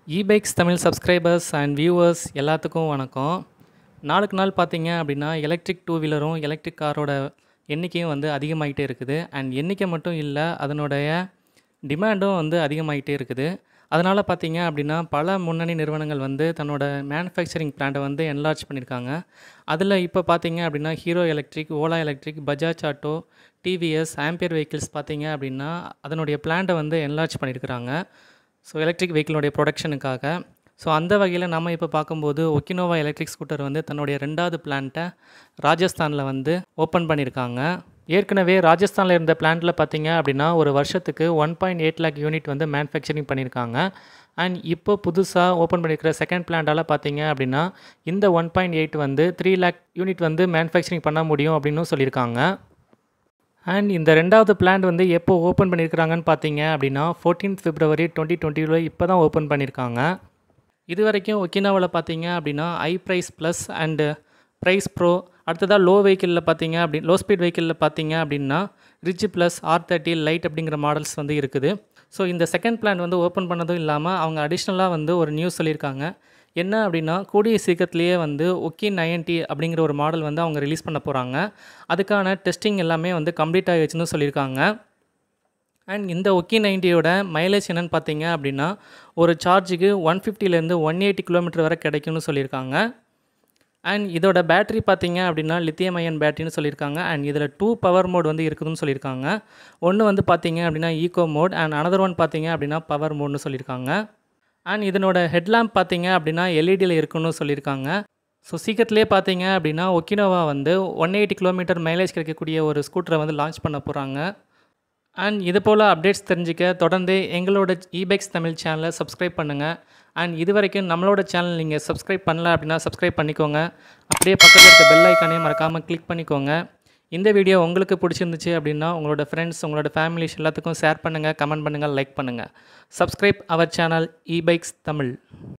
இபைக்ஸ் Tamil subscribers and viewers எல்லாத்துக்கும் வணக்கம் நாளுக்கு நாள் பார்த்தீங்க அப்படின்னா எலக்ட்ரிக் டூ வீலரும் எலக்ட்ரிக் காரோட எண்ணிக்கையும் வந்து அதிகமாகிட்டே இருக்குது அண்ட் எண்ணிக்கை மட்டும் இல்லை அதனுடைய டிமாண்டும் வந்து அதிகமாகிட்டே இருக்குது அதனால் பார்த்தீங்க அப்படின்னா பல முன்னணி நிறுவனங்கள் வந்து தன்னோட மேனுஃபேக்சரிங் பிளான்ட்டை வந்து என்லார்ஜ் பண்ணியிருக்காங்க அதில் இப்போ பார்த்தீங்க அப்படின்னா Hero Electric Ola Electric Bajaj Auto TVS Ampere vehicles பார்த்தீங்க அப்படின்னா அதனுடைய பிளான்ட்டை வந்து என்லார்ஜ் பண்ணியிருக்கிறாங்க ஸோ எலக்ட்ரிக் வெஹிக்கிளோடைய ப்ரொடக்ஷனுக்காக ஸோ அந்த வகையில் நம்ம இப்போ பார்க்கும்போது ஒக்கினோவா எலக்ட்ரிக் ஸ்கூட்டர் வந்து தன்னுடைய ரெண்டாவது பிளான்ட்டை ராஜஸ்தானில் வந்து ஓப்பன் பண்ணியிருக்காங்க ஏற்கனவே ராஜஸ்தானில் இருந்த பிளான்ட்டில் பார்த்தீங்க அப்படின்னா ஒரு வருஷத்துக்கு one point eight lakh unit வந்து மேனுஃபேக்சரிங் பண்ணியிருக்காங்க அண்ட் இப்போ புதுசாக ஓப்பன் பண்ணியிருக்கிற செகண்ட் பிளான்ட்டால் பார்த்தீங்க அப்படின்னா இந்த ஒன் பாயிண்ட் எயிட் வந்து த்ரீ லேக் யூனிட் வந்து மேனுஃபேக்சரிங் பண்ண முடியும் அப்படின்னு சொல்லியிருக்காங்க அண்ட் இந்த ரெண்டாவது பிளான்ட் வந்து எப்போ ஓப்பன் பண்ணியிருக்கிறாங்கன்னு பார்த்தீங்க அப்படின்னா ஃபோர்டீன்த் பிப்ரவரி டுவெண்ட்டி டுவெண்ட்டியில் இப்போ தான் ஓப்பன் பண்ணியிருக்காங்க இது வரைக்கும் ஒக்கினாவில் பார்த்தீங்க அப்படின்னா I praise plus and praise pro அடுத்ததாக லோ வெஹிக்கிளில் பார்த்தீங்க அப்படி லோ ஸ்பீட் வெஹிக்கிளில் பார்த்தீங்க அப்படின்னா ridge plus R thirty lite அப்படிங்கிற மாடல்ஸ் வந்து இருக்குது ஸோ இந்த செகண்ட் பிளான் வந்து ஓப்பன் பண்ணதும் இல்லாமல் அவங்க அடிஷ்னலாக வந்து ஒரு நியூஸ் சொல்லியிருக்காங்க என்ன அப்படின்னா கூடிய சீக்கிரத்துலேயே வந்து ஒக்கி நைன்டி அப்படிங்கிற ஒரு மாடல் வந்து அவங்க ரிலீஸ் பண்ண போகிறாங்க அதுக்கான டெஸ்டிங் எல்லாமே வந்து கம்ப்ளீட் ஆகிடுச்சுன்னு சொல்லியிருக்காங்க அண்ட் இந்த ஒக்கி நைன்ட்டியோட மைலேஜ் என்னென்னு பார்த்தீங்க அப்படின்னா ஒரு சார்ஜுக்கு ஒன் ஃபிஃப்டிலேருந்து ஒன் எயிட்டி கிலோமீட்டர் வரை கிடைக்கும்னு சொல்லியிருக்காங்க அண்ட் இதோட பேட்டரி பார்த்தீங்க அப்படின்னா லித்தியம் அயன் பேட்டரின்னு சொல்லியிருக்காங்க அண்ட் இதில் டூ பவர் மோட் வந்து இருக்குதுன்னு சொல்லியிருக்காங்க ஒன்று வந்து பார்த்தீங்க அப்படின்னா eco mode and another one பார்த்தீங்க அப்படின்னா பவர் மோட்னு சொல்லியிருக்காங்க அண்ட் இதனோட ஹெட்லாம்ப் பார்த்தீங்க அப்படின்னா எல்இடியில் இருக்குன்னு சொல்லியிருக்காங்க ஸோ சீக்கிரத்துலேயே பார்த்தீங்க அப்படின்னா ஒக்கினோவா வந்து ஒன் எயிட்டி கிலோமீட்டர் மைலேஜ் கிடைக்கக்கூடிய ஒரு ஸ்கூட்டரை வந்து லான்ச் பண்ண போகிறாங்க அண்ட் இது போல் அப்டேட்ஸ் தெரிஞ்சுக்க தொடர்ந்து எங்களோட இபைக்ஸ் தமிழ் சேனலை சப்ஸ்கிரைப் பண்ணுங்கள் அண்ட் இது வரைக்கும் நம்மளோட சேனல் நீங்கள் சப்ஸ்கிரைப் பண்ணல அப்படின்னா சப்ஸ்கிரைப் பண்ணிக்கோங்க அப்படியே பக்கத்தில் இருக்க பெல் ஐக்கானே மறக்காமல் கிளிக் பண்ணிக்கோங்க இந்த வீடியோ உங்களுக்கு பிடிச்சிருந்துச்சு அப்படின்னா உங்களோட ஃப்ரெண்ட்ஸ் உங்களோட ஃபேமிலிஸ் எல்லாத்துக்கும் ஷேர் பண்ணுங்கள் கமெண்ட் பண்ணுங்கள் லைக் பண்ணுங்கள் subscribe our channel ebikes Tamil